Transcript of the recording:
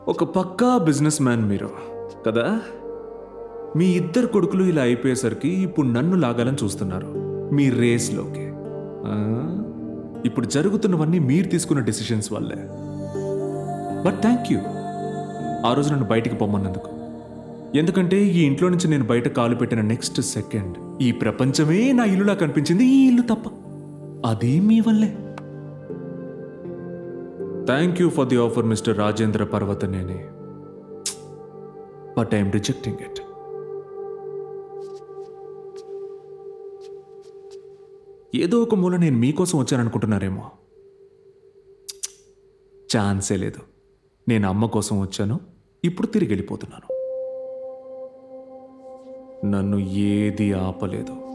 ఒక పక్కా business man మీరు కదా మీ ఇద్దరు కొడుకులు ఇలా అయిపోయేసరికి ఇప్పుడు నన్ను లాగాలని చూస్తున్నారు మీ రేస్లోకి ఆ? ఇప్పుడు జరుగుతున్నవన్నీ మీరు తీసుకున్న డెసిషన్స్ వల్లే బట్ థ్యాంక్ యూ ఆ రోజు నన్ను బయటికి పొమ్మన్నందుకు ఎందుకంటే ఈ ఇంట్లో నుంచి నేను బయట కాలు పెట్టిన నెక్స్ట్ సెకండ్ ఈ ప్రపంచమే నా ఇల్లులా కనిపించింది ఈ ఇల్లు తప్ప అది మీ వల్లే thank you for the offer mister Rajendra Parvataneni but I'm rejecting it ఏదో ఒక మూల నేను మీకోసం వచ్చాననుకుంటున్నారేమో ఛాన్సే లేదు నేను అమ్మ కోసం వచ్చాను ఇప్పుడు తిరిగి వెళ్ళిపోతున్నాను నన్ను ఏది ఆపలేదు